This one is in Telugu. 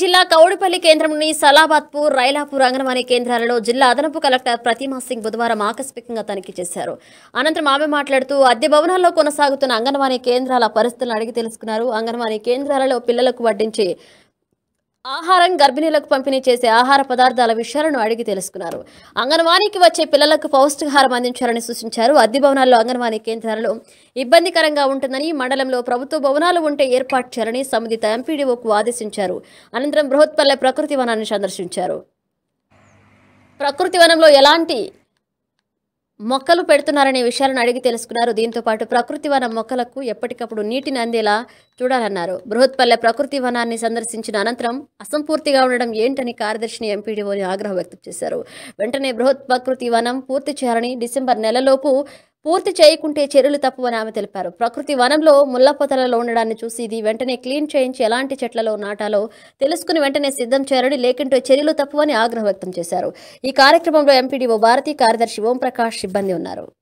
జిల్లా కౌడిపల్లి కేంద్రంలోని సలాబాద్పూర్ రైలాపూర్ అంగన్వాడీ కేంద్రాలలో జిల్లా అదనపు కలెక్టర్ ప్రతిమా సింగ్ బుధవారం ఆకస్మికంగా తనిఖీ చేశారు అనంతరం ఆమె మాట్లాడుతూ అద్దె భవనాల్లో కొనసాగుతున్న అంగన్వాడీ కేంద్రాల పరిస్థితులను అడిగి తెలుసుకున్నారు అంగన్వాడీ కేంద్రాలలో పిల్లలకు వడ్డించే ఆహారం గర్భిణీలకు పంపిణీ చేసే ఆహార పదార్థాల విషయాలను అడిగి తెలుసుకున్నారు అంగన్వాడీకి వచ్చే పిల్లలకు పౌష్టికాహారం అందించాలని సూచించారు అద్దె భవనాల్లో అంగన్వాడీ కేంద్రాలలో ఇబ్బందికరంగా ఉంటుందని మండలంలో ప్రభుత్వ భవనాలు ఉంటే ఏర్పాటు చేయాలని సంబంధిత ఎంపీడీఓకు ఆదేశించారు అనంతరం బృహత్పల్లె ప్రకృతి వనాన్ని సందర్శించారు ప్రకృతి వనంలో ఎలాంటి మొక్కలు పెడుతున్నారనే విషయాలను అడిగి తెలుసుకున్నారు దీంతో పాటు ప్రకృతి వనం మొక్కలకు ఎప్పటికప్పుడు నీటిని అందేలా చూడాలన్నారు బృహత్పల్లె ప్రకృతి వనాన్ని సందర్శించిన అనంతరం అసంపూర్తిగా ఉండడం ఏంటని కార్యదర్శిని ఎంపీడీఓని ఆగ్రహం వ్యక్తం చేశారు వెంటనే బృహత్ ప్రకృతి వనం పూర్తి చేయాలని డిసెంబర్ నెలలోపు పూర్తి చేయకుంటే చర్యలు తప్పువని ఆమె తెలిపారు ప్రకృతి వనంలో ముళ్ళ పొదలలో ఉండడాన్ని చూసి ఇది వెంటనే క్లీన్ చేయించి ఎలాంటి చెట్లలో నాటాలో తెలుసుకుని వెంటనే సిద్ధం చేయాలని లేకుంటే చర్యలు తప్పువని ఆగ్రహం వ్యక్తం చేశారు ఈ కార్యక్రమంలో ఎంపీడీఓ భారతీ కార్యదర్శి ఓంప్రకాష్ సిబ్బంది ఉన్నారు